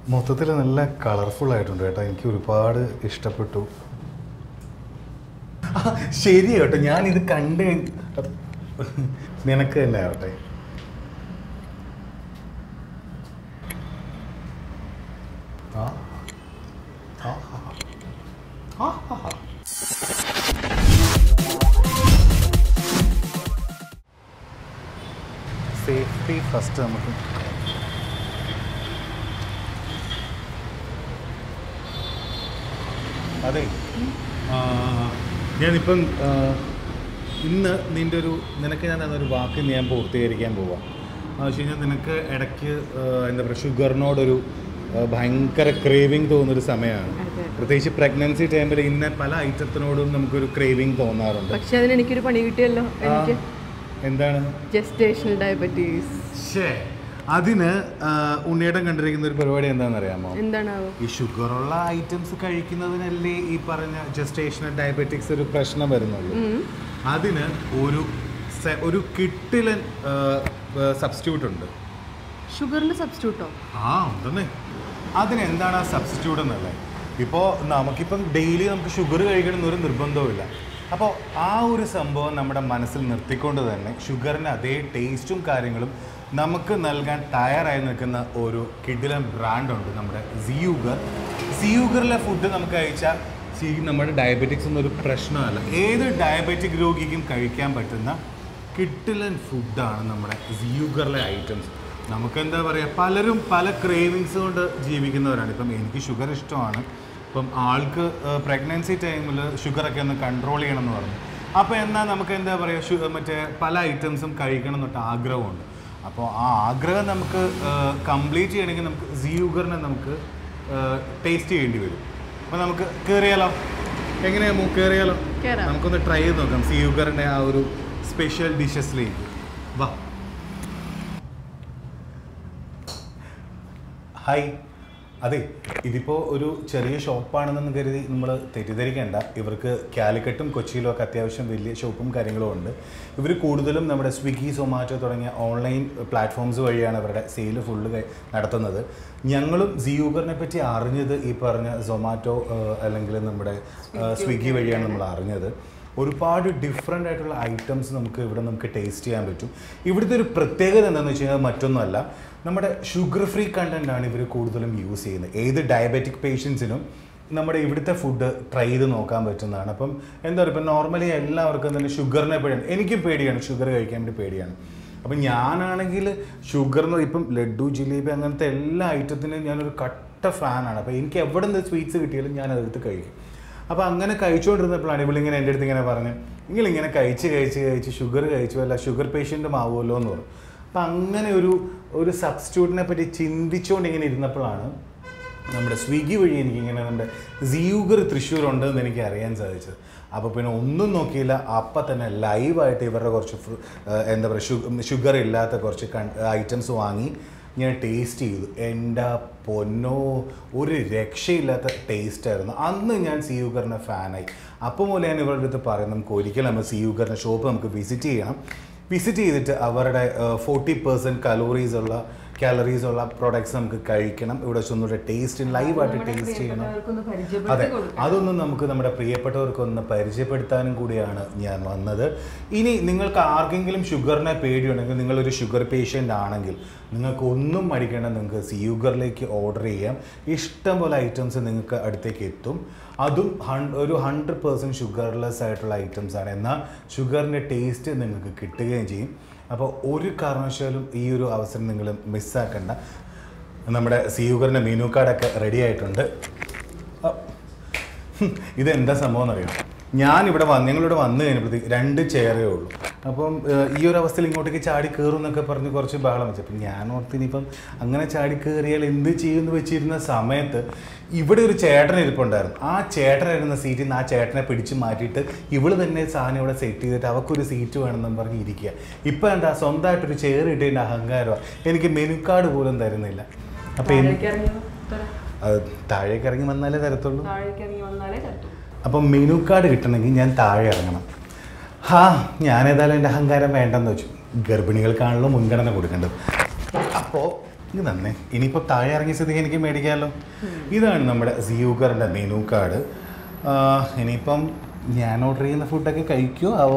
മൊത്തത്തിൽ നല്ല കളർഫുൾ ആയിട്ടുണ്ട് കേട്ടോ എനിക്ക് ഒരുപാട് ഇഷ്ടപ്പെട്ടു ആ, ശരി കേട്ടോ ഞാൻ ഇത് കണ്ട് കഴിഞ്ഞ്- നിനക്ക് തന്നെ ആവട്ടെ ആ ആ ആ ആ ആ സേഫ്റ്റി ഫസ്റ്റ് നമുക്ക് അതെ ആ, ഞാനിപ്പം ആ, ഇന്ന് നിൻ്റെ ഒരു നിനക്ക് ഞാൻ അതൊരു വാക്ക് ഞാൻ പൂർത്തീകരിക്കാൻ പോവാം ആ വെച്ച് കഴിഞ്ഞാൽ നിനക്ക് ഇടയ്ക്ക് ആ, എന്താ പറയുക ഷുഗറിനോടൊരു ആ, ഭയങ്കര ക്രേവിങ് തോന്നുന്നൊരു സമയമാണ് അതെ. പ്രത്യേകിച്ച് പ്രഗ്നൻസി ടൈമിൽ ഇന്ന പല ഐറ്റത്തിനോടും നമുക്കൊരു ക്രേവിങ് തോന്നാറുണ്ട് പക്ഷെ അതിന് എനിക്കൊരു പണി കിട്ടിയല്ലോ ആ, എനിക്ക് എന്താണ് ജസ്റ്റേഷണൽ ഡയബറ്റീസ് ശേ അതിന് ആ, ഉണ്ണിയേട്ടൻ കണ്ടിരിക്കുന്ന ഒരു പരിപാടി എന്താണെന്ന് അറിയാമോ എന്താണാവോ ഈ ഷുഗറുള്ള ഐറ്റംസ് കഴിക്കുന്നതിനല്ലേ ഈ പറഞ്ഞ ജസ്റ്റേഷണൽ ഡയബറ്റിക്സ് ഒരു പ്രശ്നം വരുന്നുള്ളൂ അതിന് ഒരു സെ- ഒരു കിട്ടിലൻ സബ്സ്റ്റിറ്റ്യൂട്ട് ഉണ്ട് ഷുഗറിന്റെ സബ്സ്റ്റിറ്റ്യൂട്ടോ ആ ഉണ്ടെന്നേ അതിനെന്താണ് ആ സബ്സ്റ്റിറ്റ്യൂട്ട് എന്നുള്ളത് ഇപ്പോൾ നമുക്കിപ്പം ഡെയിലി നമുക്ക് ഷുഗർ കഴിക്കണം എന്നൊരു നിർബന്ധവുമില്ല അപ്പോൾ ആ ഒരു സംഭവം നമ്മുടെ മനസ്സിൽ നിർത്തിക്കൊണ്ട് തന്നെ ഷുഗറിന് അതേ ടേസ്റ്റും കാര്യങ്ങളും നമുക്ക് നൽകാൻ തയ്യാറായി നിൽക്കുന്ന ഒരു കിഡിലൻ ബ്രാൻഡുണ്ട് നമ്മുടെ സിയൂഗർ സിയൂഗറിലെ ഫുഡ് നമുക്ക് കഴിച്ചാൽ സി നമ്മുടെ ഡയബറ്റിക്സ് എന്നൊരു പ്രശ്നമല്ല ഏത് ഡയബറ്റിക് രോഗിക്കും കഴിക്കാൻ പറ്റുന്ന കിട്ടിലൻ ഫുഡാണ് നമ്മുടെ സിയൂഗറിലെ ഐറ്റംസ് നമുക്ക് എന്താ പറയുക പലരും പല ക്രേവിങ്സ് കൊണ്ട് ജീവിക്കുന്നവരാണ് ഇപ്പം എനിക്ക് ഷുഗർ ഇഷ്ടമാണ് ഇപ്പം ആൾക്ക് പ്രഗ്നൻസി ടൈമിൽ ഷുഗറൊക്കെ ഒന്ന് കൺട്രോൾ ചെയ്യണം എന്ന് പറഞ്ഞു അപ്പോൾ എന്നാൽ നമുക്ക് എന്താ പറയുക ഷു മറ്റേ പല ഐറ്റംസും കഴിക്കണം എന്നിട്ട് ആഗ്രഹമുണ്ട് അപ്പോൾ ആ ആഗ്രഹം നമുക്ക് കംപ്ലീറ്റ് ചെയ്യണമെങ്കിൽ നമുക്ക് സിയൂഗറിനെ നമുക്ക് ടേസ്റ്റ് ചെയ്യേണ്ടി വരും അപ്പോൾ നമുക്ക് കയറിയാലോ എങ്ങനെയാ മൂ കയറിയാലോ കേറാം. നമുക്കൊന്ന് ട്രൈ ചെയ്ത് നോക്കാം സിയൂഗറിൻ്റെ ആ ഒരു സ്പെഷ്യൽ ഡിഷസിലേക്ക് വാ ഹായ് അതെ ഇതിപ്പോൾ ഒരു ചെറിയ ഷോപ്പാണെന്ന് കരുതി നമ്മൾ തെറ്റിദ്ധരിക്കേണ്ട ഇവർക്ക് കാലിക്കറ്റും കൊച്ചിയിലും ഒക്കെ അത്യാവശ്യം വലിയ ഷോപ്പും കാര്യങ്ങളും ഉണ്ട് ഇവർ കൂടുതലും നമ്മുടെ സ്വിഗ്ഗി സൊമാറ്റോ തുടങ്ങിയ ഓൺലൈൻ പ്ലാറ്റ്ഫോംസ് വഴിയാണ് അവരുടെ സെയിൽ ഫുള്ള് നടത്തുന്നത് ഞങ്ങളും സിയൂബറിനെ പറ്റി അറിഞ്ഞത് ഈ പറഞ്ഞ സൊമാറ്റോ അല്ലെങ്കിൽ നമ്മുടെ സ്വിഗ്ഗി വഴിയാണ് നമ്മൾ അറിഞ്ഞത് ഒരുപാട് ഡിഫറെൻ്റ് ആയിട്ടുള്ള ഐറ്റംസ് നമുക്ക് ഇവിടെ നമുക്ക് ടേസ്റ്റ് ചെയ്യാൻ പറ്റും ഇവിടുത്തെ ഒരു പ്രത്യേകത എന്താണെന്ന് വെച്ച് കഴിഞ്ഞാൽ മറ്റൊന്നുമല്ല നമ്മുടെ ഷുഗർ ഫ്രീ കണ്ടൻ്റ് ആണ് ഇവർ കൂടുതലും യൂസ് ചെയ്യുന്നത് ഏത് ഡയബറ്റിക് പേഷ്യൻസിനും നമ്മുടെ ഇവിടുത്തെ ഫുഡ് ട്രൈ ചെയ്ത് നോക്കാൻ പറ്റുന്നതാണ് അപ്പം എന്താ പറയുക ഇപ്പം നോർമലി എല്ലാവർക്കും തന്നെ ഷുഗറിനെ പേടിയാണ് എനിക്കും പേടിയാണ് ഷുഗർ കഴിക്കാൻ വേണ്ടി പേടിയാണ് അപ്പം ഞാനാണെങ്കിൽ ഷുഗർ എന്ന് ഇപ്പം ലഡു ജിലേബി അങ്ങനത്തെ എല്ലാ ഐറ്റത്തിനും ഞാനൊരു കട്ട ഫാനാണ് അപ്പോൾ എനിക്ക് എവിടെ നിന്ന് സ്വീറ്റ്സ് കിട്ടിയാലും ഞാൻ അതെടുത്ത് കഴിക്കും അപ്പോൾ അങ്ങനെ കഴിച്ചുകൊണ്ടിരുന്നപ്പോഴാണ് ഇവളിങ്ങനെ എൻ്റെ അടുത്ത് ഇങ്ങനെ പറഞ്ഞു നിങ്ങളിങ്ങനെ കഴിച്ച് കഴിച്ച് കഴിച്ച് ഷുഗർ കഴിച്ചു അല്ല ഷുഗർ പേഷ്യൻ്റ് ആവുമല്ലോ എന്ന് പറഞ്ഞു അപ്പം അങ്ങനെ ഒരു ഒരു സബ്സ്റ്റിറ്റ്യൂട്ടിനെ പറ്റി ചിന്തിച്ചുകൊണ്ട് ഇങ്ങനെ ഇരുന്നപ്പോഴാണ് നമ്മുടെ സ്വിഗ്ഗി വഴി എനിക്കിങ്ങനെ നമ്മുടെ സിയൂഗർ തൃശ്ശൂർ എന്ന് എനിക്ക് അറിയാൻ സാധിച്ചത് അപ്പോൾ പിന്നെ ഒന്നും നോക്കിയില്ല അപ്പം തന്നെ ലൈവായിട്ട് ഇവരുടെ കുറച്ച് ഫ്രു- ഏഹ് എന്താ പറയുക ഷുഗർ ഇല്ലാത്ത കുറച്ച് ഐറ്റംസ് വാങ്ങി ഞാൻ ടേസ്റ്റ് ചെയ്തു എൻ്റെ പൊന്നോ ഒരു രക്ഷയില്ലാത്ത ടേസ്റ്റ് ആയിരുന്നു അന്ന് ഞാൻ സിയൂഗറിൻ്റെ ഫാനായി അപ്പോൾ മുതൽ ഞാൻ ഇവരുടെ അടുത്ത് പറയും നമുക്ക് ഒരിക്കലും നമ്മൾ സിയൂഗറിൻ്റെ ഷോപ്പ് നമുക്ക് വിസിറ്റ് ചെയ്യണം വിസിറ്റ് ചെയ്തിട്ട് അവരുടെ ഫോർട്ടി പെർസെൻറ്റ് കലോറീസ് ഉള്ള കാലറീസ് ഉള്ള പ്രോഡക്ട്സ് നമുക്ക് കഴിക്കണം ഇവിടെ ഒന്നുകൂടെ ടേസ്റ്റ് ലൈവായിട്ട് ടേസ്റ്റ് ചെയ്യണം അതെ അതൊന്നും നമുക്ക് നമ്മുടെ പ്രിയപ്പെട്ടവർക്കൊന്ന് പരിചയപ്പെടുത്താനും കൂടിയാണ് ഞാൻ വന്നത് ഇനി നിങ്ങൾക്ക് ആർക്കെങ്കിലും ഷുഗറിനെ പേടിയുണ്ടെങ്കിൽ നിങ്ങളൊരു ഷുഗർ പേഷ്യൻ്റ് ആണെങ്കിൽ നിങ്ങൾക്ക് ഒന്നും മടിക്കേണ്ട നിങ്ങൾക്ക് സിയുഗറിലേക്ക് ഓർഡർ ചെയ്യാം ഇഷ്ടം പോലെ ഐറ്റംസ് നിങ്ങൾക്ക് അടുത്തേക്ക് എത്തും അതും ഹൺ ഒരു ഹൺഡ്രഡ് പേഴ്സൻറ്റ് ഷുഗർലെസ് ആയിട്ടുള്ള ഐറ്റംസ് ആണ് എന്നാൽ ഷുഗറിൻ്റെ ടേസ്റ്റ് നിങ്ങൾക്ക് കിട്ടുകയും ചെയ്യും അപ്പോൾ ഒരു കാരണവശാലും ഈ ഒരു അവസരം നിങ്ങൾ മിസ്സാക്കണ്ട നമ്മുടെ സിയുഗറിൻ്റെ മെനു കാർഡൊക്കെ റെഡി ആയിട്ടുണ്ട് ആ, ഹും, ഇതെന്താ സംഭവം എന്നറിയാം ഞാനിവിടെ വന്ന് ഞങ്ങളിവിടെ വന്നു കഴിഞ്ഞപ്പോഴത്തേക്ക് രണ്ട് ചെയറേ ഉള്ളൂ അപ്പം ഏഹ്, ഈ ഒരു അവസ്ഥയിൽ ഇങ്ങോട്ടേക്ക് ചാടി കയറും എന്നൊക്കെ പറഞ്ഞ് കുറച്ച് ബഹളം വെച്ചു അപ്പം ഞാൻ ഓർത്ത് ഇനിയിപ്പം അങ്ങനെ ചാടി കയറിയാൽ എന്ത് ചെയ്യുമെന്ന് വെച്ചിരുന്ന സമയത്ത് ഇവിടെ ഒരു ചേട്ടൻ ഇരിപ്പുണ്ടായിരുന്നു ആ ചേട്ടനായിരുന്ന സീറ്റിൽ നിന്ന് ആ ചേട്ടനെ പിടിച്ച് മാറ്റിയിട്ട് ഇവള് തന്നെ സാധനം ഇവിടെ സെറ്റ് ചെയ്തിട്ട് അവൾക്കൊരു സീറ്റ് വേണമെന്നും പറഞ്ഞ് ഇരിക്കുക ഇപ്പം എന്താ സ്വന്തമായിട്ടൊരു ചെയർ ഇട്ടതിൻ്റെ അഹങ്കാരമാണ് എനിക്ക് മെനു കാർഡ് പോലും തരുന്നില്ല അപ്പം എനിക്ക് അത് താഴേക്ക് ഇറങ്ങി വന്നാലേ തരത്തുള്ളൂ താഴേക്ക് ഇറങ്ങി വന്നാലേ തട്ടു അപ്പം മെനു കാർഡ് കിട്ടണമെങ്കിൽ ഞാൻ താഴെ ഇറങ്ങണം ഹാ ഞാൻ ഏതായാലും എൻ്റെ അഹങ്കാരം വേണ്ടെന്ന് വെച്ചു ഗർഭിണികൾക്കാണല്ലോ മുൻഗണന കൊടുക്കേണ്ടത് അപ്പോൾ ഇത് തന്നെ ഇനിയിപ്പോൾ താഴെ ഇറങ്ങിയ സ്ഥിതിക്ക് എനിക്ക് മേടിക്കാമല്ലോ ഇതാണ് നമ്മുടെ സിയൂക്കറിൻ്റെ മെനു കാർഡ് ഇനിയിപ്പം ഞാൻ ഓർഡർ ചെയ്യുന്ന ഫുഡൊക്കെ കഴിക്കുമോ ആവോ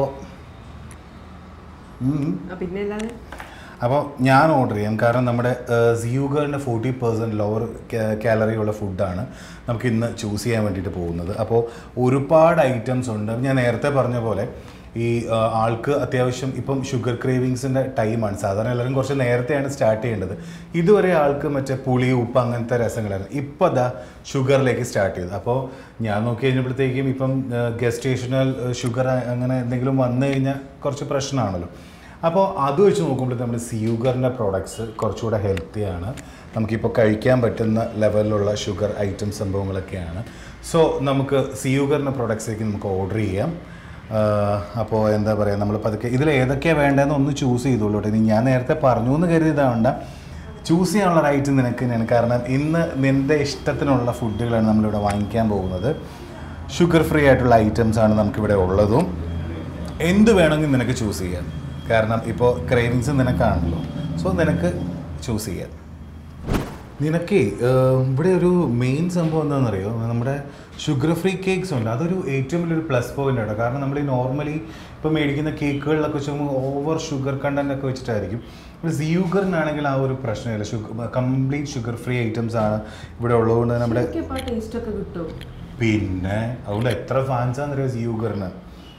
ഉം. ആ, പിന്നെ അല്ലാതെ അപ്പോൾ ഞാൻ ഓർഡർ ചെയ്യാം കാരണം നമ്മുടെ സിയൂഗറിൻ്റെ ഫോർട്ടി പെർസെൻറ്റ് ലോവർ കാലറി ഉള്ള ഫുഡാണ് നമുക്ക് ഇന്ന് ചൂസ് ചെയ്യാൻ വേണ്ടിയിട്ട് പോകുന്നത് അപ്പോൾ ഒരുപാട് ഐറ്റംസ് ഉണ്ട് ഞാൻ നേരത്തെ പറഞ്ഞ പോലെ ഈ ആ, ആൾക്ക് അത്യാവശ്യം ഇപ്പം ഷുഗർ ക്രേവിങ്സിൻ്റെ ടൈമാണ് സാധാരണ എല്ലാവരും കുറച്ച് നേരത്തെയാണ് സ്റ്റാർട്ട് ചെയ്യേണ്ടത് ഇതുവരെ ആൾക്ക് മറ്റേ പുളി ഉപ്പ് അങ്ങനത്തെ രസങ്ങളായിരുന്നു ഇപ്പോൾ അതാ ഷുഗറിലേക്ക് സ്റ്റാർട്ട് ചെയ്തു അപ്പോൾ ഞാൻ നോക്കി കഴിഞ്ഞപ്പോഴത്തേക്കും ഇപ്പം ഗസ്റ്റേഷണൽ ഷുഗർ അങ്ങനെ എന്തെങ്കിലും വന്നു കഴിഞ്ഞാൽ കുറച്ച് പ്രശ്നമാണല്ലോ അപ്പോൾ അത് വെച്ച് നോക്കുമ്പോൾ നമ്മൾ സിയൂഗറിൻ്റെ പ്രോഡക്ട്സ് കുറച്ചുകൂടെ ഹെൽത്തിയാണ് നമുക്കിപ്പോൾ കഴിക്കാൻ പറ്റുന്ന ലെവലിലുള്ള ഷുഗർ ഐറ്റം സംഭവങ്ങളൊക്കെയാണ് സോ നമുക്ക് സിയൂഗറിൻ്റെ പ്രോഡക്ട്സിലേക്ക് നമുക്ക് ഓർഡർ ചെയ്യാം അപ്പോൾ എന്താ പറയുക നമ്മൾ പതുക്കെ ഇതിൽ ഏതൊക്കെയാണ് വേണ്ടതെന്ന് ഒന്ന് ചൂസ് ചെയ്തോളൂ കേട്ടോ ഇനി ഞാൻ നേരത്തെ പറഞ്ഞു എന്ന് കരുതിയതാവണ്ട ചൂസ് ചെയ്യാനുള്ള റൈറ്റ് നിനക്ക് തന്നെയാണ് കാരണം ഇന്ന് നിൻ്റെ ഇഷ്ടത്തിനുള്ള ഫുഡുകളാണ് നമ്മളിവിടെ വാങ്ങിക്കാൻ പോകുന്നത് ഷുഗർ ഫ്രീ ആയിട്ടുള്ള ഐറ്റംസ് ആണ് നമുക്കിവിടെ ഉള്ളതും എന്ത് വേണമെങ്കിൽ നിനക്ക് ചൂസ് ചെയ്യാം കാരണം ഇപ്പോൾ ക്രേവിങ്സ് നിനക്കാണല്ലോ സോ നിനക്ക് ചൂസ് ചെയ്യാം നിനക്ക് ഇവിടെ ഒരു മെയിൻ സംഭവം എന്താണെന്നറിയോ നമ്മുടെ ഷുഗർ ഫ്രീ കേക്ക്സ് ഉണ്ട് അതൊരു ഏറ്റവും വലിയൊരു പ്ലസ് പോയിന്റ് ആണ് കാരണം നമ്മൾ ഈ നോർമലി ഇപ്പോൾ മേടിക്കുന്ന കേക്കുകളിലൊക്കെ വെച്ച് ഓവർ ഷുഗർ കണ്ടന്റ് ഒക്കെ വെച്ചിട്ടായിരിക്കും ഇപ്പോൾ സിയൂഗറിനാണെങ്കിൽ ആ ഒരു പ്രശ്നമില്ല sugar complete sugar free items ആണ് ഇവിടെ ഉള്ളതുകൊണ്ട് നമ്മുടെ ഇപ്പോൾ ടേസ്റ്റ് ഒക്കെ കിട്ടും പിന്നെ അതുകൊണ്ട് എത്ര ഫാൻസാണെന്നറിയോ സിയൂഗറിന്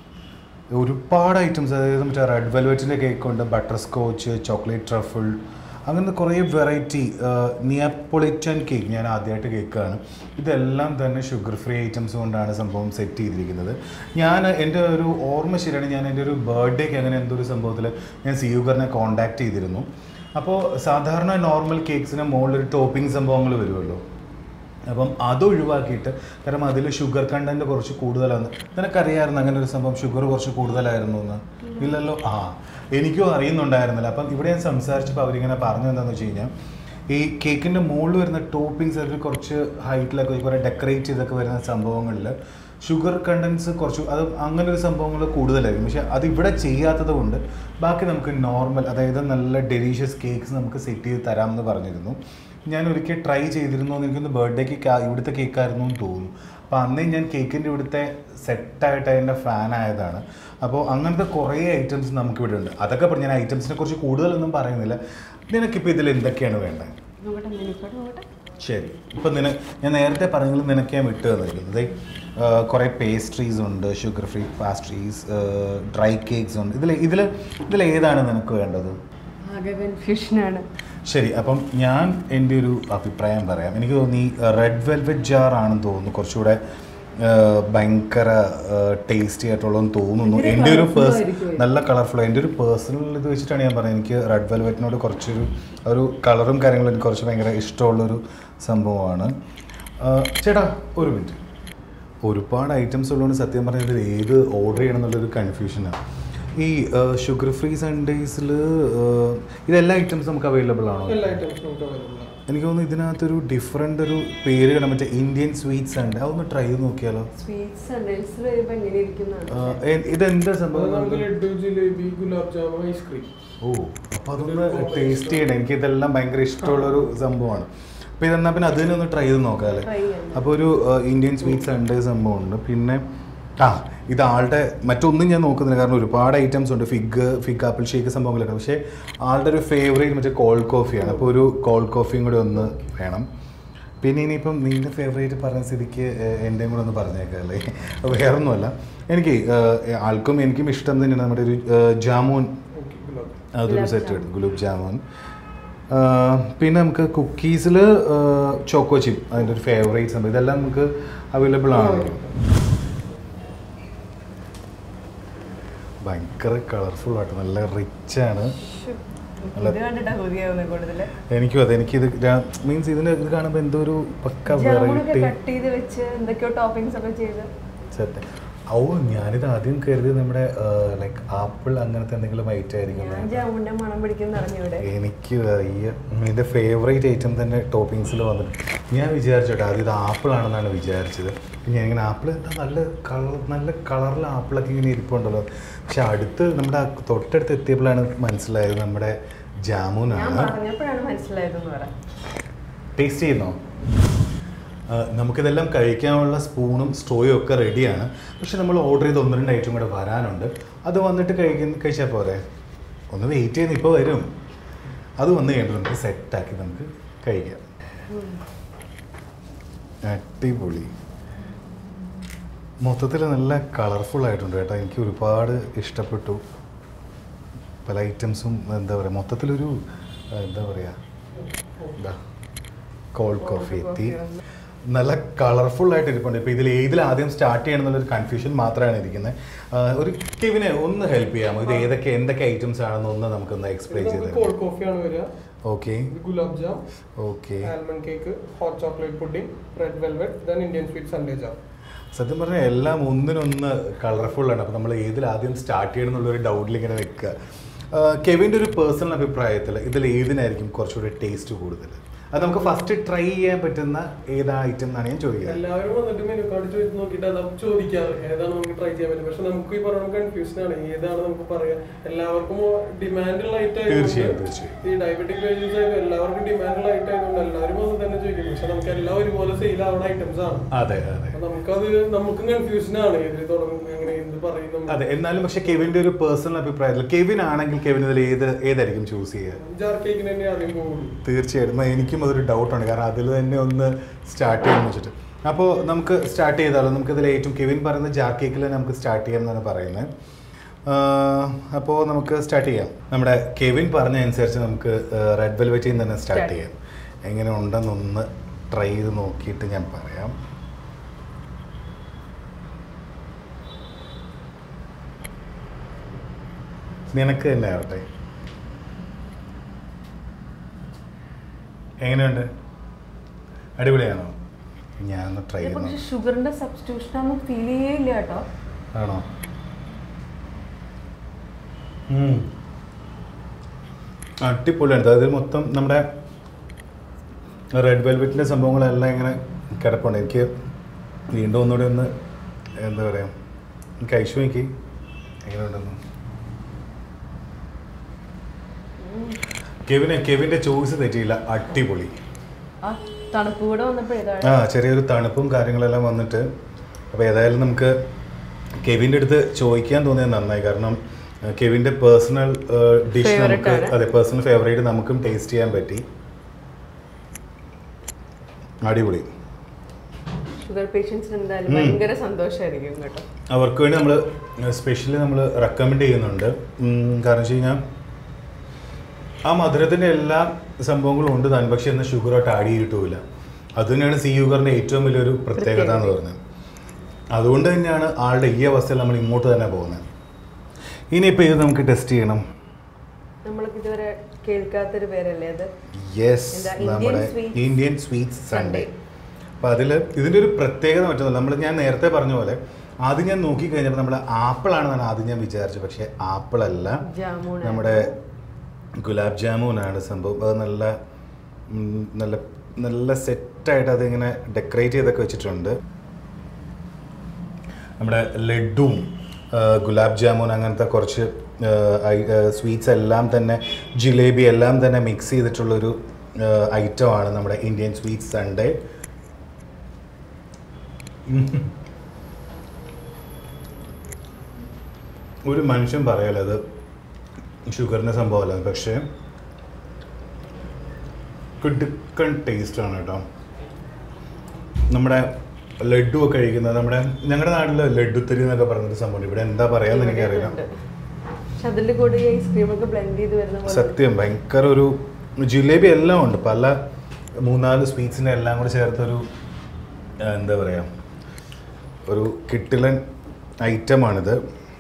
ഒരുപാട് ഐറ്റംസ് അതായത് മറ്റേ റെഡ് വെൽവെറ്റിൻ്റെ കേക്ക് ഉണ്ട് ബട്ടർ സ്കോച്ച് ചോക്ലേറ്റ് ട്രഫിൾ അങ്ങനത്തെ കുറേ വെറൈറ്റി നിയപ്പൊളിറ്റൻ കേക്ക് ഞാൻ ആദ്യമായിട്ട് കേൾക്കുകയാണ് ഇതെല്ലാം തന്നെ ഷുഗർ ഫ്രീ ഐറ്റംസ് കൊണ്ടാണ് സംഭവം സെറ്റ് ചെയ്തിരിക്കുന്നത് ഞാൻ എൻ്റെ ഒരു ഓർമ്മ ശരിയാണ് ഞാൻ എൻ്റെ ഒരു ബർത്ത്ഡേക്ക് അങ്ങനെ എന്തോ ഒരു സംഭവത്തിൽ ഞാൻ സിയൂഗറിനെ കോൺടാക്ട് ചെയ്തിരുന്നു അപ്പോൾ സാധാരണ നോർമൽ കേക്ക്സിന് മുകളിൽ ഒരു ടോപ്പിംഗ് സംഭവങ്ങൾ വരുമല്ലോ അപ്പം അത് ഒഴിവാക്കിയിട്ട് കാരണം അതിൽ ഷുഗർ കണ്ടന്റ് കുറച്ച് കൂടുതലാണ് നിനക്കറിയായിരുന്നു അങ്ങനെ ഒരു സംഭവം ഷുഗർ കുറച്ച് കൂടുതലായിരുന്നു എന്ന് ഇല്ലല്ലോ ആ എനിക്കും അറിയുന്നുണ്ടായിരുന്നില്ല അപ്പം ഇവിടെ ഞാൻ സംസാരിച്ചപ്പോൾ അവരിങ്ങനെ പറഞ്ഞു എന്താണെന്ന് വെച്ച് കഴിഞ്ഞാൽ ഈ കേക്കിൻ്റെ മുകളിൽ വരുന്ന ടോപ്പിങ്സ് അതിൽ കുറച്ച് ഹൈറ്റിലൊക്കെ കുറേ ഡെക്കറേറ്റ് ചെയ്തൊക്കെ വരുന്ന സംഭവങ്ങളിൽ ഷുഗർ കണ്ടൻസ് കുറച്ച് അത് അങ്ങനെ ഒരു സംഭവങ്ങൾ കൂടുതലായിരിക്കും പക്ഷെ അത് ഇവിടെ ചെയ്യാത്തത് കൊണ്ട് ബാക്കി നമുക്ക് നോർമൽ അതായത് നല്ല ഡെലീഷ്യസ് കേക്ക്സ് നമുക്ക് സെറ്റ് ചെയ്ത് തരാമെന്ന് പറഞ്ഞിരുന്നു ഞാൻ ഒരിക്കൽ ട്രൈ ചെയ്തിരുന്നു എന്ന് എനിക്കൊന്ന് ബർത്ത്ഡേക്ക് ഇവിടുത്തെ കേക്കായിരുന്നു എന്ന് തോന്നുന്നു അപ്പോൾ അന്നേ ഞാൻ കേക്കിൻ്റെ ഇവിടുത്തെ സെറ്റായിട്ട് അതിൻ്റെ ഫാൻ ആയതാണ് അപ്പോൾ അങ്ങനത്തെ കുറേ ഐറ്റംസ് നമുക്കിവിടെ ഉണ്ട് അതൊക്കെ പറഞ്ഞ് ഞാൻ ഐറ്റംസിനെ കുറിച്ച് കൂടുതലൊന്നും പറയുന്നില്ല നിനക്കിപ്പോൾ ഇതിൽ എന്തൊക്കെയാണ് വേണ്ടത് നോക്കട്ടെ മെനു കാർഡ് നോക്കട്ടെ ശരി ഇപ്പം നിന ഞാൻ നേരത്തെ പറഞ്ഞത് നിനക്ക് ഞാൻ വിട്ടു തന്നിരിക്കുന്നത് കുറേ പേസ്ട്രീസ് ഉണ്ട് sugar free pastries dry cakes ഉണ്ട് ഇതിൽ ഇതിൽ ഇതിൽ ഏതാണ് നിനക്ക് വേണ്ടത് ആകെ കൺഫ്യൂഷനാണ് ശരി അപ്പം ഞാൻ എൻ്റെ ഒരു അഭിപ്രായം പറയാം എനിക്ക് തോന്നി റെഡ് വെൽവെറ്റ് ജാർ ആണെന്ന് തോന്നുന്നു കുറച്ചുകൂടെ ആ, ഭയങ്കര ടേസ്റ്റി ആയിട്ടുള്ളതെന്ന് തോന്നുന്നു ഭയങ്കര എൻ്റെ ഒരു colourful പേഴ്സ് ആയിരിക്കും ഇത്. നല്ല കളർഫുൾ എൻ്റെ ഒരു പേഴ്സണൽ ഇത് വെച്ചിട്ടാണ് ഞാൻ പറയുന്നത് എനിക്ക് റെഡ് വെൽവെറ്റിനോട് കുറച്ചൊരു ആ ഒരു കളറും കാര്യങ്ങളും എനിക്ക് കുറച്ച് ഭയങ്കര ഇഷ്ടമുള്ളൊരു സംഭവമാണ് ആ, ചേട്ടാ ഒരു മിനിറ്റ് ഒരുപാട് ഐറ്റംസ് ഉള്ളതുകൊണ്ട് സത്യം പറഞ്ഞാൽ ഇതിൽ ഏത് ഓർഡർ ചെയ്യണം എന്നുള്ളൊരു കൺഫ്യൂഷനാണ് ഈ ഷുഗർ ഫ്രീ സൺഡേസിൽ ഇതെല്ലാ ഐറ്റംസ് നമുക്ക് അവൈലബിൾ ആണോ എല്ലാ ഐറ്റംസും നമുക്ക് അവൈലബിൾ ആണ് എനിക്ക് തോന്നുന്നു ഇതിനകത്തൊരു ഡിഫറെൻ്റ് ഒരു പേര് കാണാൻ മറ്റേ ഇന്ത്യൻ സ്വീറ്റ്സ് ഉണ്ട് അതൊന്ന് ട്രൈ ചെയ്ത് നോക്കിയാലോ സ്വീറ്റ്സ് സൺഡേസിൽ വരുമ്പോൾ എങ്ങനെ ഇരിക്കുന്നതാണ് ആ, എ- ഇതെന്താ അത് സംഭവം നമുക്ക് ലഡു ജിലേബി ഗുലാബ് ജാമുൻ ഐസ്ക്രീം ഓ അപ്പോൾ അതൊന്ന് ടേസ്റ്റ് ചെയ്യണം എനിക്ക് ഇതെല്ലാം ഭയങ്കര ഇഷ്ടമുള്ളൊരു സംഭവമാണ് അപ്പോൾ ഇതെന്നാൽ പിന്നെ അത് തന്നെ ഒന്ന് ട്രൈ ചെയ്ത് നോക്കാം അല്ലേ ട്രൈ ചെയ്യാം അപ്പോൾ ഒരു ആ, ഇന്ത്യൻ സ്വീറ്റ്സ് ഉണ്ട് സംഭവമുണ്ട് പിന്നെ ആ ഇത് ആളുടെ മറ്റൊന്നും ഞാൻ നോക്കുന്നില്ല കാരണം ഒരുപാട് ഐറ്റംസ് ഉണ്ട് ഫിഗ് ഫിഗ് ആപ്പിൾ ഷേക്ക് സംഭവങ്ങളൊക്കെ പക്ഷേ ആളുടെ ഒരു ഫേവറേറ്റ് മറ്റേ കോൾഡ് കോഫിയാണ് അപ്പോൾ ഒരു കോൾഡ് കോഫിയും കൂടി ഒന്ന് വേണം പിന്നെ ഇനിയിപ്പം നിൻ്റെ ഫേവറേറ്റ് പറഞ്ഞ സ്ഥിതിക്ക് ഏഹ്, എൻ്റെയും കൂടെ ഒന്ന് പറഞ്ഞേക്കാം അല്ലേ വേറൊന്നുമല്ല എനിക്ക് ഏഹ്, ആൾക്കും എനിക്കും ഇഷ്ടം തന്നെയാണ് നമ്മുടെ ഒരു ഏഹ്, ജാമൂൻ ഓക്കെ ഗുലാബ് അതൊരു ഗുലാബ് സെറ്റ് ജാമുൻ. എടുത്തു ഗുലാബ് ജാമുൻ ആ, പിന്നെ നമുക്ക് കുക്കീസിൽ ചോക്കോ ചിപ്പ് അതിൻ്റെ ഒരു ഫേവറേറ്റ് സംഭവം ഇതെല്ലാം നമുക്ക് അവൈലബിൾ ആണ് ഭയങ്കര കളർഫുൾ ആയിട്ട് നല്ല റിച്ച് ആണ് അല്ല. ഇത് കണ്ടിട്ടാ കൊതിയാവുന്നത് കൂടുതൽ എനിക്കും അതെ എനിക്കിത് മീൻസ് ഇതിന് ഇത് കാണുമ്പോൾ എന്തോ ഒരു പക്ക ജാമുനൊക്കെ വെറൈറ്റി കട്ട് ചെയ്ത് വെച്ച് എന്തൊക്കെയോ ടോപ്പിംഗ്സ് ഒക്കെ ചെയ്ത് സെറ്റ് ഓ ഞാനിത് ആദ്യം കരുതി നമ്മുടെ ലൈക്ക് ആപ്പിൾ അങ്ങനത്തെ എന്തെങ്കിലും ഐറ്റം ആയിരിക്കും ഞാൻ ജാമുന്റെ മണം പിടിക്കുന്ന അറിഞ്ഞൂടെ എനിക്ക് വയ്യ എൻ്റെ ഫേവറേറ്റ് ഐറ്റം തന്നെ ടോപ്പിങ്സിൽ വന്നിട്ട് ഞാൻ വിചാരിച്ചോട്ടെ ആദ്യം ഇത് ആപ്പിൾ ആണെന്നാണ് വിചാരിച്ചത് ഞാൻ ഇങ്ങനെ ആപ്പിൾ എന്താ നല്ല കളർ നല്ല കളറിൽ ആപ്പിളൊക്കെ ഇങ്ങനെ ഇരിപ്പുണ്ടല്ലോ പക്ഷെ അടുത്ത് നമ്മുടെ ആ തൊട്ടടുത്ത് എത്തിയപ്പോഴാണ് മനസ്സിലായത് നമ്മുടെ ഞാൻ ജാമുനാണ് പറഞ്ഞപ്പോഴാണ് മനസ്സിലായതെന്ന് പറ ടേസ്റ്റ് ചെയ്യുന്നോ ആ, നമുക്കിതെല്ലാം കഴിക്കാനുള്ള സ്പൂണും സ്ട്രോയും ഒക്കെ റെഡിയാണ് പക്ഷെ നമ്മൾ ഓർഡർ ചെയ്ത് ഒന്ന് രണ്ട് ഐറ്റം കൂടെ വരാനുണ്ട് അത് വന്നിട്ട് കഴിക്കുന്ന കഴിച്ചാൽ പോരെ ഒന്ന് വെയിറ്റ് ചെയ്യുന്ന ഇപ്പോൾ വരും അത് വന്ന് കഴിഞ്ഞിട്ട് നമുക്ക് സെറ്റാക്കി നമുക്ക് കഴിക്കാം അടിപൊളി മൊത്തത്തിൽ നല്ല കളർഫുൾ ആയിട്ടുണ്ട് കേട്ടോ എനിക്ക് ഒരുപാട് ഇഷ്ടപ്പെട്ടു പല ഐറ്റംസും എന്താ പറയുക മൊത്തത്തിലൊരു ആ, എന്താ പറയുക എന്താ കോൾഡ് കോഫി എത്തി നല്ല കളർഫുൾ ആയിട്ട് ഇരിപ്പുണ്ട് ഇപ്പോൾ ഇതിൽ ഏതിൽ ആദ്യം സ്റ്റാർട്ട് ചെയ്യണം എന്നുള്ളൊരു കൺഫ്യൂഷൻ മാത്രമാണ് ഇരിക്കുന്നത് ആ, ഒരു കെവിനെ ഒന്ന് ഹെൽപ്പ് ചെയ്യാമോ ഇത് ഏതൊക്കെ എന്തൊക്കെ ഐറ്റംസ് ആണെന്ന് ഒന്ന് നമുക്കൊന്ന് എക്സ്പ്ലെയിൻ ഇത് ചെയ്ത് നമുക്ക് കോൾഡ് കോഫിയാണ് വരിക ഓക്കെ ഇത് gulab jam okay almond cake hot chocolate pudding red velvet then Indian sweet sundae jam സത്യം പറഞ്ഞാൽ എല്ലാം ഒന്നിനൊന്ന് കളർഫുൾ ആണ് അപ്പോൾ നമ്മൾ ഏതിൽ ആദ്യം സ്റ്റാർട്ട് ചെയ്യണം എന്നുള്ളൊരു ഡൗട്ടിൽ ഇങ്ങനെ നിൽക്കുക കെവിൻ്റെ ഒരു പേഴ്സണൽ അഭിപ്രായത്തിൽ ഇതിൽ ഏതിനായിരിക്കും കുറച്ചുകൂടി ടേസ്റ്റ് കൂടുതൽ അത് നമുക്ക് ഫസ്റ്റ് ട്രൈ ചെയ്യാൻ പറ്റുന്ന ഏതാ ഐറ്റം എന്നാണ് ഞാൻ ചോദിക്കുന്നത് എല്ലാവരും വന്നിട്ട് മെനു കാർഡ് ചോദിച്ച് നോക്കിയിട്ട് അതാ ചോദിക്കാറ് ഏതാണ് നമുക്ക് ട്രൈ ചെയ്യാൻ പറ്റും പക്ഷെ നമുക്ക് ഈ പറഞ്ഞ കൺഫ്യൂഷൻ ആണ് ഏതാണ് നമുക്ക് പറയാം എല്ലാവർക്കും ഡിമാൻഡുള്ള ഐറ്റം തീർച്ചയായും, തീർച്ചയായും. ഈ ഡയബറ്റിക് പേഷ്യൻസ് ആയിട്ട് എല്ലാവർക്കും ഡിമാൻഡുള്ള ഐറ്റം ആയതുകൊണ്ട് എല്ലാവരും വന്ന് തന്നെ ചോദിക്കും പക്ഷെ നമുക്ക് എല്ലാം ഒരുപോലെ സെയിൽ ആവുന്ന ഐറ്റംസ് ആണ് അതെ അതെ അപ്പൊ നമുക്കത് നമുക്കും കൺഫ്യൂഷൻ ആണ് ഇതിൽ തുടങ്ങും എങ്ങനെ എന്ത് പറയും നമ്മൾ അതെ എന്നാലും പക്ഷെ കെവിൻ്റെ ഒരു പേഴ്സണൽ അഭിപ്രായത്തിൽ കെവിൻ ആണെങ്കിൽ കെവിൻ ഇതിൽ ഏത് ഏതായിരിക്കും ചൂസ് ചെയ്യുക ജാർ കേക്കിന് തന്നെ ആദ്യം പോകുള്ളൂ തീർച്ചയായിട്ടും എനിക്കും അതൊരു ഡൗട്ടാണ് കാരണം അതിൽ തന്നെ ഒന്ന് സ്റ്റാർട്ട് ചെയ്യാമെന്ന് വെച്ചിട്ട് അപ്പോൾ നമുക്ക് സ്റ്റാർട്ട് ചെയ്താലോ നമുക്കിതിൽ ഏറ്റവും കെവിൻ പറയുന്ന ജാർ കേക്കിൽ നമുക്ക് സ്റ്റാർട്ട് ചെയ്യാം എന്നാണ് പറയുന്നത് അപ്പോൾ നമുക്ക് സ്റ്റാർട്ട് ചെയ്യാം നമ്മുടെ കെവിൻ പറഞ്ഞ അനുസരിച്ച് നമുക്ക് റെഡ് വെൽവെറ്റിൽ നിന്ന് തന്നെ സ്റ്റാർട്ട് Start. ചെയ്യാം എങ്ങനെ ഉണ്ടെന്നൊന്ന് ട്രൈ ചെയ്ത് നോക്കിയിട്ട് ഞാൻ പറയാം നിനക്ക് തന്നെ ആവട്ടെ എങ്ങനെയുണ്ട് അടിപൊളിയാണോ ഞാനൊന്ന് ട്രൈ പക്ഷെ ചെയ്യുന്നു ഷുഗറിന്റെ സബ്സ്റ്റിറ്റ്യൂഷൻ ഒന്നും ഫീൽ ചെയ്യില്ല കേട്ടോ ആണോ ഉം. അടിപൊളിയാണ് അതായത് മൊത്തം നമ്മുടെ റെഡ് വെൽവെറ്റിൻ്റെ സംഭവങ്ങളെല്ലാം ഇങ്ങനെ കിടപ്പുണ്ട് എനിക്ക് വീണ്ടും ഒന്നുകൂടി ഒന്ന് എന്താ പറയുക കഴിച്ചു നോക്കി എങ്ങനെയുണ്ടെന്ന് കെവിന് കെവിൻ്റെ ചോയ്സ് തെറ്റിയില്ല അടിപൊളി ആ തണുപ്പ് കൂടെ വന്നപ്പോ ആ ഏതാണ് ചെറിയൊരു തണുപ്പും കാര്യങ്ങളെല്ലാം വന്നിട്ട് അപ്പോൾ ഏതായാലും നമുക്ക് കെവിൻ്റെ അടുത്ത് ചോദിക്കാൻ തോന്നിയത് നന്നായി കാരണം ആ, കെവിൻ്റെ പേഴ്സണൽ ഡിഷ് Favourite നമുക്ക് ആണ്. അതെ പേഴ്സണൽ ഫേവറേറ്റ് നമുക്കും ടേസ്റ്റ് ചെയ്യാൻ പറ്റി അടിപൊളി ഷുഗർ പേഷ്യൻസിന് എന്തായാലും ഉം. ഭയങ്കര സന്തോഷമായിരിക്കും കേട്ടോ അവർക്ക് വേണ്ടി നമ്മൾ സ്പെഷ്യലി നമ്മൾ റെക്കമെൻഡ് ചെയ്യുന്നുണ്ട് ഉം, കാരണം വെച്ച് കഴിഞ്ഞാൽ ആ മധുരത്തിൻ്റെ എല്ലാ സംഭവങ്ങളും ഉണ്ട് താൻ പക്ഷെ എന്നാൽ ഷുഗറായിട്ട് ആഡ് ചെയ്തിട്ടുമില്ല അത് തന്നെയാണ് സി യുഗറിൻ്റെ ഏറ്റവും വലിയൊരു പ്രത്യേകത എന്ന് പറയുന്നത് അതുകൊണ്ട് തന്നെയാണ് ആളുടെ ഈ അവസ്ഥയിൽ നമ്മൾ ഇങ്ങോട്ട് തന്നെ പോകുന്നത് ഇനിയിപ്പോൾ ഇത് നമുക്ക് ടെസ്റ്റ് ചെയ്യണം നമ്മൾക്ക് ഇതുവരെ കേൾക്കാത്തൊരു പേരല്ലേ അത് യെസ് എന്താ, Indian നമ്മുടെ sweets Indian sweets sundae Sunday. അപ്പോൾ അതിൽ ഇതിൻ്റെ ഒരു പ്രത്യേകത മറ്റൊന്നുമില്ല നമ്മൾ ഞാൻ നേരത്തെ പറഞ്ഞ പോലെ ആദ്യം ഞാൻ നോക്കി കഴിഞ്ഞപ്പോൾ നമ്മൾ ആപ്പിൾ ആണെന്നാണ് ആദ്യം ഞാൻ വിചാരിച്ചത് പക്ഷേ ആപ്പിൾ അല്ല ജാമൂൺ നമ്മുടെ ഗുലാബ് ജാമുനാണ് സംഭവം അത് നല്ല ഉം, നല്ല നല്ല സെറ്റായിട്ട് അതിങ്ങനെ ഡെക്കറേറ്റ് ചെയ്തൊക്കെ വെച്ചിട്ടുണ്ട് നമ്മുടെ ലഡുവും ആ, ഗുലാബ് ജാമുൻ അങ്ങനത്തെ കുറച്ച് സ്വീറ്റ്സ് എല്ലാം തന്നെ ജിലേബി എല്ലാം തന്നെ മിക്സ് ചെയ്തിട്ടുള്ളൊരു ഐറ്റമാണ് നമ്മുടെ ഇന്ത്യൻ സ്വീറ്റ്സ് സൺഡേ ഒരു മനുഷ്യൻ പറയാലോ അത് ഷുഗറിൻ്റെ സംഭവമല്ല പക്ഷേ കിടുക്കൺ ടേസ്റ്റാണ് കേട്ടോ നമ്മുടെ ലഡു ഒക്കെ കഴിക്കുന്നത് നമ്മുടെ ഞങ്ങളുടെ നാട്ടിൽ ലഡുത്തരി എന്നൊക്കെ പറഞ്ഞൊരു സംഭവം ഇവിടെ എന്താ പറയാന്ന് എനിക്കറിയില്ല പക്ഷെ അതിന്റെ കൂടെ ഈ ഐസ്ക്രീം ഒക്കെ ബ്ലെൻഡ് ചെയ്ത് വരുന്ന പോലെ സത്യം ഭയങ്കര ഒരു ജിലേബി എല്ലാം ഉണ്ട് പല മൂന്നാല് സ്വീറ്റ്സിൻ്റെ എല്ലാം കൂടെ ചേർത്തൊരു ആ, എന്താ പറയുക ഒരു കിട്ടിലൻ ഐറ്റമാണിത്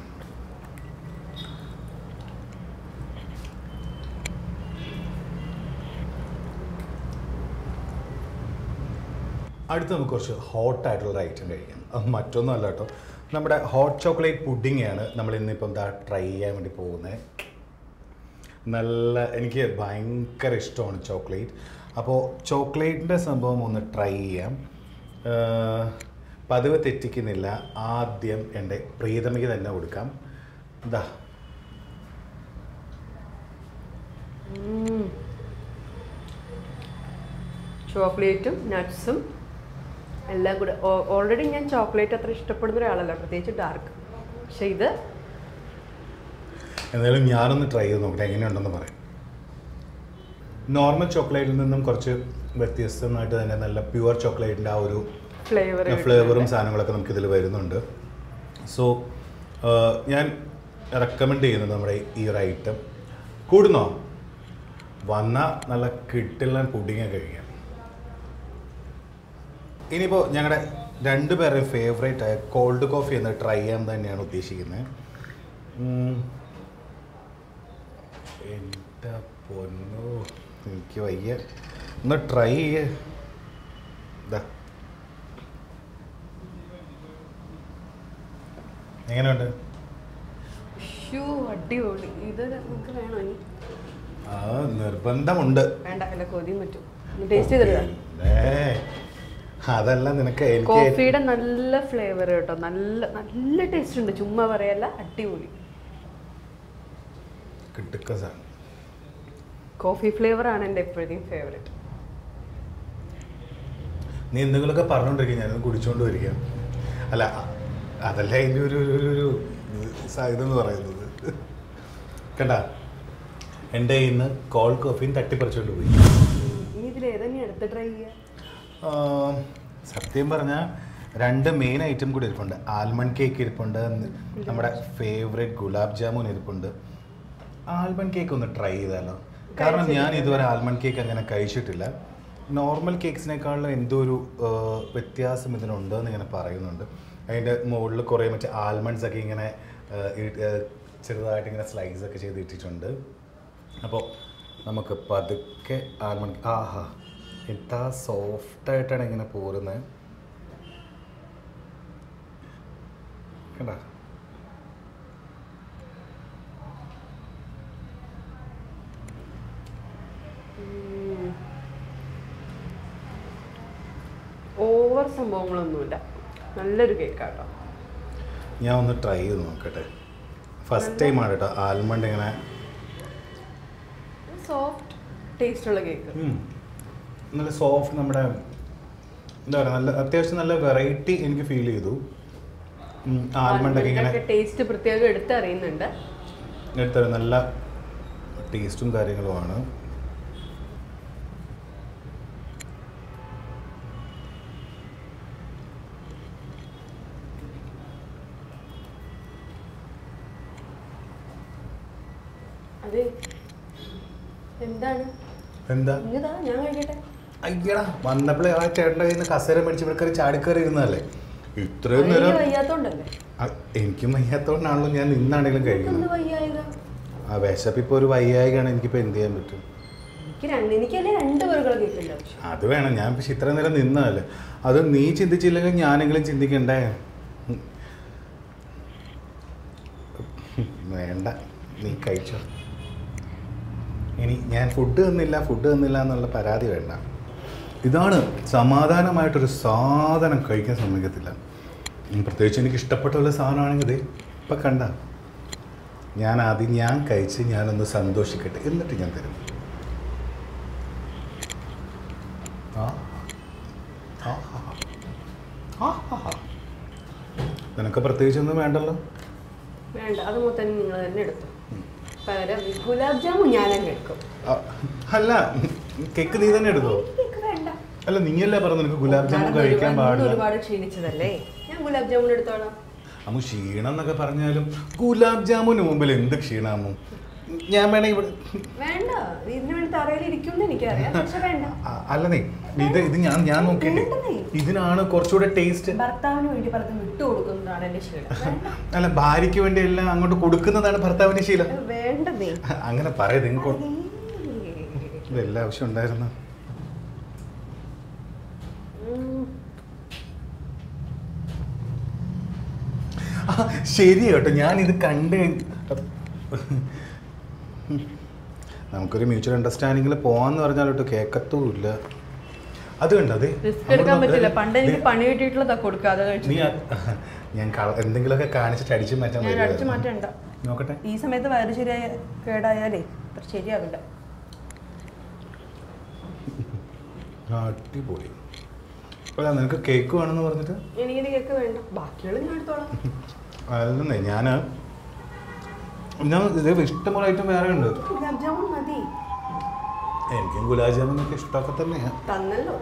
അടുത്ത് നമുക്ക് കുറച്ച് ഹോട്ട് ആയിട്ടുള്ള ഐറ്റം കഴിക്കാം അത് മറ്റൊന്നും അല്ല കേട്ടോ നമ്മുടെ ഹോട്ട് ചോക്ലേറ്റ് പുഡിംഗ് ആണ് നമ്മൾ ഇന്നിപ്പം എന്താ ട്രൈ ചെയ്യാൻ വേണ്ടി പോകുന്നത് നല്ല എനിക്ക് ഭയങ്കര ഇഷ്ടമാണ് ചോക്ലേറ്റ് അപ്പോൾ ചോക്ലേറ്റിൻ്റെ സംഭവം ഒന്ന് ട്രൈ ചെയ്യാം ആഹ് പതിവ് തെറ്റിക്കുന്നില്ല ആദ്യം എൻ്റെ പ്രീതമയ്ക്ക് തന്നെ കൊടുക്കാം ഇതാ ചോക്ലേറ്റും നട്ട്സും എല്ലാം കൂടെ ഓൾറെഡി ഞാൻ ചോക്ലേറ്റ് അത്ര ഇഷ്ടപ്പെടുന്ന ഒരാളല്ല പ്രത്യേകിച്ച് ഡാർക്ക് പക്ഷെ ഇത് എന്തായാലും ഞാനൊന്ന് ട്രൈ ചെയ്ത് നോക്കട്ടെ എങ്ങനെയുണ്ടെന്ന് പറയാം നോർമൽ ചോക്ലേറ്റിൽ നിന്നും കുറച്ച് വ്യത്യസ്തമായിട്ട് തന്നെ നല്ല പ്യുവർ ചോക്ലേറ്റിൻ്റെ ആ ഒരു ഫ്ലേവർ ഫ്ലേവറും സാധനങ്ങളൊക്കെ നമുക്ക് ഇതിൽ വരുന്നുണ്ട് സോ ഞാൻ റെക്കമെൻഡ് ചെയ്യുന്നത് നമ്മുടെ ഈ ഒരു ഐറ്റം കൂടുന്നോ വന്ന നല്ല കിട്ടില്ല പുഡിങ് കഴിക്കാം ഇനിയിപ്പോൾ ഞങ്ങളുടെ രണ്ടുപേരുടെയും ഫേവറേറ്റ് ആയ കോൾഡ് കോഫി എന്ന് ട്രൈ ചെയ്യാൻ തന്നെയാണ് ഉദ്ദേശിക്കുന്നത് ഉം. എൻ്റെ പൊന്നോ എനിക്ക് വയ്യ ഒന്ന് ട്രൈ ചെയ്യേ ഇതാ എങ്ങനെയുണ്ട് ഷൂ അടിപൊളി ഇത് നിങ്ങൾക്ക് വേണോ ഇനി ആ നിർബന്ധമുണ്ട് വേണ്ട അല്ല കൊതിയും പറ്റും ടേസ്റ്റ് ചെയ്തിടുക പിന്നെ, അതല്ല നിനക്ക് എനിക്ക് കോഫിയുടെ നല്ല ഫ്ലേവർ കേട്ടോ നല്ല നല്ല ടേസ്റ്റ് ഉണ്ട് ചുമ്മാ പറയല്ല അടിപൊളി കിട്ടുക്ക സാധനം കോഫി ഫ്ലേവർ ആണ് എൻ്റെ എപ്പോഴത്തെയും ഫേവറേറ്റ് നീ എന്തെങ്കിലുമൊക്കെ പറഞ്ഞുകൊണ്ടിരിക്കുക ഞാനത് കുടിച്ചോണ്ട് വരിക അല്ല അ- അതല്ല അതിൻ്റെ ഒരു ഒരു- ഒരു ഒരു സ- ഇതെന്ന് പറയുന്നത് കണ്ട എൻ്റെ കയ്യിൽ നിന്ന് കോൾ കോഫിയും തട്ടിപ്പറിച്ചുകൊണ്ട് പോയി ഇനി ഇതിൽ ഏതന്നെ അടുത്ത് ട്രൈ ചെയ്യുക ആ, സത്യം പറഞ്ഞാൽ രണ്ട് മെയിൻ ഐറ്റം കൂടി ഇരിപ്പുണ്ട് ആൽമണ്ട് കേക്ക് ഇരിപ്പുണ്ട് നമ്മുടെ ഫേവറേറ്റ് ഗുലാബ് ജാമുൻ ഇരിപ്പുണ്ട് ആൽമണ്ട് കേക്ക് ഒന്ന് ട്രൈ ചെയ്താലോ കാരണം ഞാൻ ഇതുവരെ ആൽമണ്ട് കേക്ക് അങ്ങനെ കഴിച്ചിട്ടില്ല നോർമൽ കേക്ക്സിനേക്കാളും എന്തോ ഒരു ആ, വ്യത്യാസം ഇതിനുണ്ടെന്ന് ഇങ്ങനെ പറയുന്നുണ്ട് അതിൻ്റെ മുകളിൽ കുറേ മറ്റേ ആൽമണ്ട്സ് ഒക്കെ ഇങ്ങനെ ആ, ഇ- ആ, ചെറുതായിട്ട് ഇങ്ങനെ സ്ലൈസ് ഒക്കെ ചെയ്ത് ഇട്ടിട്ടുണ്ട് അപ്പോൾ നമുക്ക് പതുക്കെ ആൽമണ്ട് ആഹാ എന്താ സോഫ്റ്റായിട്ടാണ് ഇങ്ങനെ പോരുന്നത് കണ്ടാ ഓവർ സംഭവങ്ങളൊന്നുമില്ല നല്ലൊരു കേക്കാട്ടോ ഞാൻ ഒന്ന് ട്രൈ ചെയ്ത് നോക്കട്ടെ ഫസ്റ്റ് ടൈമാണ് കേട്ടോ ആൽമണ്ട് ഇങ്ങനെ സോഫ്റ്റ് ടേസ്റ്റ് ഉള്ള കേക്ക് ഉം. നല്ല സോഫ്റ്റ് നമ്മുടെ എന്താ പറയുക നല്ല അത്യാവശ്യം നല്ല വെറൈറ്റി എനിക്ക് ഫീൽ ചെയ്തു ആൽമണ്ട് ഒക്കെ ഇങ്ങനെ ടേസ്റ്റ് പ്രത്യേകം എടുത്തറിയുന്നുണ്ട് എടുത്തത് നല്ല ടേസ്റ്റും കാര്യങ്ങളുമാണ് അതെ എന്താണ് എന്താ ഇങ്ങതാ ഞാൻ കഴിക്കട്ടെ അയ്യടാ വന്നപ്പോഴേ ആ ചേട്ടൻ്റെ കയ്യിൽ നിന്ന് കസേര മേടിച്ച് ഇവിടെ കയറി ചാടിക്കയറി ഇരുന്നതല്ലേ ഇത്രയും അതിന് നേരം വയ്യാത്തോണ്ടല്ലേ ആ, എനിക്കും വയ്യാത്തോണ്ടാണല്ലോ ഞാൻ നിന്നാണെങ്കിലും എന്ത് കഴിക്കുന്നത് വയ്യായക ആ വിശപ്പിപ്പോൾ ഒരു വയ്യായികയാണ് എനിക്കിപ്പോൾ എന്ത് ചെയ്യാൻ പറ്റും എനിക്ക് രണ്ട് എനിക്കല്ലേ രണ്ട് പേരുകൾ കേൾക്കില്ല പക്ഷെ അത് വേണം ഞാൻ പക്ഷെ ഇത്ര നേരം നിന്നതല്ലേ അത് നീ ചിന്തിച്ചില്ലെങ്കിൽ ഞാനെങ്കിലും ചിന്തിക്കണ്ടേ ഉം. വേണ്ട നീ കഴിച്ചോ ഇനി ഞാൻ ഫുഡ് തന്നില്ല ഫുഡ് തന്നില്ല എന്നുള്ള പരാതി വേണ്ട ഇതാണ് സമാധാനമായിട്ടൊരു സാധനം കഴിക്കാൻ സമ്മതിക്കത്തില്ല ഉം, പ്രത്യേകിച്ച് എനിക്ക് ഇഷ്ടപ്പെട്ടുള്ള സാധനമാണെങ്കിൽ ദേ ഇപ്പം കണ്ട ഞാൻ ആദ്യം ഞാൻ കഴിച്ച് ഞാനൊന്ന് സന്തോഷിക്കട്ടെ എന്നിട്ട് ഞാൻ തരും ആ ആ ആ. ആ, ആ, ആ. നിനക്ക് പ്രത്യേകിച്ചൊന്നും വേണ്ടല്ലോ വേണ്ട അത് മൊത്തം നിങ്ങൾ തന്നെ എടുത്തു പകരം ഗുലാബ് ജാമുൻ ഞാനങ്ങ് എടുക്കും ആ, അല്ല കേക്ക് നീ തന്നെ എടുത്തോ കേക്ക് വേണ്ട അല്ല നീയല്ലേ പറഞ്ഞു നിനക്ക് ഗുലാബ് ജാമുൻ നടന്ന് കഴിക്കാൻ ഒരുപാട് പാടില്ല ഒരുപാട് ക്ഷീണിച്ചതല്ലേ ഞാൻ ഗുലാബ് ജാമുൻ എടുത്തോളാം അമ്മു ക്ഷീണം എന്നൊക്കെ പറഞ്ഞാലും ഗുലാബ് ജാമുന് മുമ്പിൽ എന്ത് ക്ഷീണാമു ഞാൻ വേണേ ഇവിടെ വേണ്ട ഇതിനു വേണ്ടി തറയിൽ ഇരിക്കുമെന്ന് എനിക്കറിയാം പക്ഷെ വേണ്ട ആ, അല്ല നീ ഇത് ഇത് ഞാൻ ഞാൻ നോക്കിയിട്ടേ വേണ്ടതേ. ഇതിനാണ് കുറച്ചുകൂടെ ടേസ്റ്റ് ഭർത്താവിന് വേണ്ടി പലതും വിട്ടു കൊടുക്കുന്നതാണ് എന്റെ ശീലം വേണ്ട. അല്ല ഭാര്യയ്ക്ക് വേണ്ടി എല്ലാം അങ്ങോട്ട് കൊടുക്കുന്നതാണ് ഭർത്താവിന്റെ ശീലം വേണ്ടതേ അങ്ങനെ പറയത് ഇതെല്ലാം ആവശ്യം ഉണ്ടായിരുന്നു ഉം. ആ, ശരി കേട്ടോ ഞാനിത് കണ്ട് നമുക്കൊരു മ്യൂച്വൽ അണ്ടർസ്റ്റാൻഡിങ്ങിൽ പോവാന്ന് പറഞ്ഞാൽ കേട്ടോ കേക്കത്തുമില്ല അത് കണ്ടോ അതെ റിസ്ക് എടുക്കാൻ പറ്റില്ല പണ്ട് എനിക്ക് പണി കിട്ടിയിട്ടുള്ളതാ കൊടുക്കാതെ കഴിച്ചു നീ ആ- ഞാൻ കള- എന്തെങ്കിലുമൊക്കെ കാണിച്ചിട്ട് അടിച്ചു മാറ്റാൻ ഞാൻ അടിച്ചു വരുവായിരുന്നു. മാറ്റണ്ട നോക്കട്ടെ ഈ സമയത്ത് വയറ് ശരിയായ കേടായാലേ അത്ര ശരിയാവില്ല അടിപൊളി അല്ല നിനക്ക് കേക്ക് വേണമെന്ന് പറഞ്ഞിട്ട് എനിക്കിത് കേക്ക് വേണ്ട ബാക്കിയുള്ള ഞാൻ എടുത്തോളാം അല്ലെന്നേ ഞാൻ ഞാൻ ഇതേ ഇഷ്ടംപോലെ ഐറ്റം വേറെ ഉണ്ട് ഗുലാബ് ജാമുൻ മതി എനിക്കും ഗുലാബ് ജാമുനൊക്കെ ഇഷ്ടമൊക്കെ തന്നെയാണ് തന്നല്ലോ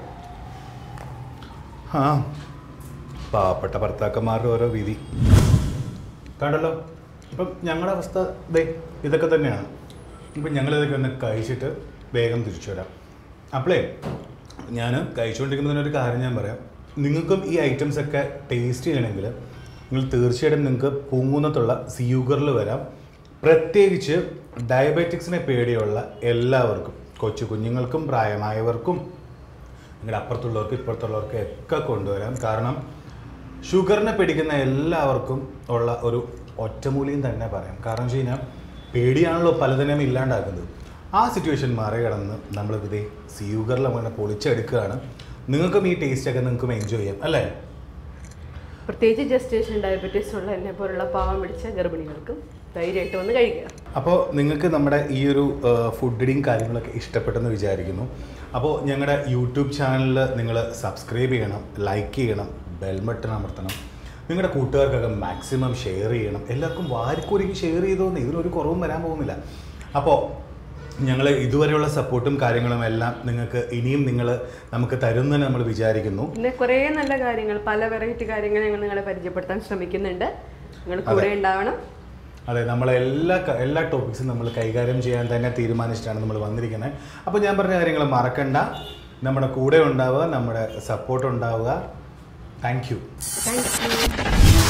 ആ പാവപ്പെട്ട ഭർത്താക്കന്മാരുടെ ഓരോ വിധി കണ്ടല്ലോ ഇപ്പം ഞങ്ങളുടെ അവസ്ഥ ദേ ഇതൊക്കെ തന്നെയാണ് ഇപ്പം ഞങ്ങളിതൊക്കെ ഒന്ന് കഴിച്ചിട്ട് വേഗം തിരിച്ചു വരാം അപ്പോളേ ഞാൻ കഴിച്ചുകൊണ്ടിരിക്കുന്നതിനൊരു കാര്യം ഞാൻ പറയാം നിങ്ങൾക്കും ഈ ഐറ്റംസ് ഒക്കെ ടേസ്റ്റ് ചെയ്യണമെങ്കിൽ നിങ്ങൾ തീർച്ചയായിട്ടും നിങ്ങൾക്ക് പൂങ്കുന്നത്തുള്ള സിയൂഗറിൽ വരാം പ്രത്യേകിച്ച് ഡയബറ്റിക്സിനെ പേടിയുള്ള എല്ലാവർക്കും കൊച്ചു കുഞ്ഞുങ്ങൾക്കും പ്രായമായവർക്കും നിങ്ങളുടെ അപ്പുറത്തുള്ളവർക്ക് ഇപ്പുറത്തുള്ളവർക്ക് ഒക്കെ കൊണ്ടുവരാം കാരണം ഷുഗറിനെ പിടിക്കുന്ന എല്ലാവർക്കും ഉള്ള ഒരു ഒറ്റമൂലിയും തന്നെ പറയാം കാരണം വെച്ച് കഴിഞ്ഞാൽ പേടിയാണല്ലോ പലതിനും ഇല്ലാണ്ടാക്കുന്നത് ആ സിറ്റുവേഷൻ മറികടന്ന് നമ്മളിത് ഇതേ സിയൂഗറിൽ അങ്ങനെ പൊളിച്ചെടുക്കുകയാണ് നിങ്ങൾക്കും ഈ ടേസ്റ്റൊക്കെ നിങ്ങൾക്കും എൻജോയ് ചെയ്യാം അല്ലേ പ്രത്യേകിച്ച് ജസ്റ്റേഷൻ ഡയബറ്റീസ് ഉള്ള എന്നെ പോലുള്ള പാവം പിടിച്ച ഗർഭിണികൾക്കും ധൈര്യമായിട്ട് വന്ന് കഴിക്കുക അപ്പോൾ നിങ്ങൾക്ക് നമ്മുടെ ഈ ഒരു ഫുഡിങ് കാര്യങ്ങളൊക്കെ ഇഷ്ടപ്പെട്ടെന്ന് വിചാരിക്കുന്നു അപ്പോൾ ഞങ്ങളുടെ യൂട്യൂബ് ചാനലിൽ നിങ്ങൾ സബ്സ്ക്രൈബ് ചെയ്യണം ലൈക്ക് ചെയ്യണം ബെൽ ബട്ടൺ അമർത്തണം നിങ്ങളുടെ കൂട്ടുകാർക്കൊക്കെ മാക്സിമം ഷെയർ ചെയ്യണം എല്ലാവർക്കും വാരിക്കൂരിക്ക് ഷെയർ ചെയ്തോന്ന് ഇതിലൊരു കുറവും വരാൻ പോകുന്നില്ല അപ്പോൾ ഞങ്ങൾ ഇതുവരെയുള്ള സപ്പോർട്ടും കാര്യങ്ങളും എല്ലാം നിങ്ങൾക്ക് ഇനിയും നിങ്ങൾ നമുക്ക് തരുമെന്ന് നമ്മൾ വിചാരിക്കുന്നു പിന്നെ കുറേ നല്ല കാര്യങ്ങൾ പല വെറൈറ്റി കാര്യങ്ങൾ ഞങ്ങൾ നിങ്ങളെ പരിചയപ്പെടുത്താൻ ശ്രമിക്കുന്നുണ്ട് നിങ്ങൾ കൂടെ ഉണ്ടാവണം അതെ നമ്മളെ എല്ലാ ക- എല്ലാ ടോപ്പിക്സും നമ്മൾ കൈകാര്യം ചെയ്യാൻ തന്നെ തീരുമാനിച്ചിട്ടാണ് നമ്മൾ വന്നിരിക്കുന്നത് അപ്പോൾ ഞാൻ പറഞ്ഞ കാര്യങ്ങൾ മറക്കണ്ട നമ്മുടെ കൂടെ ഉണ്ടാവുക നമ്മുടെ സപ്പോർട്ട് ഉണ്ടാവുക താങ്ക് യു താങ്ക് യു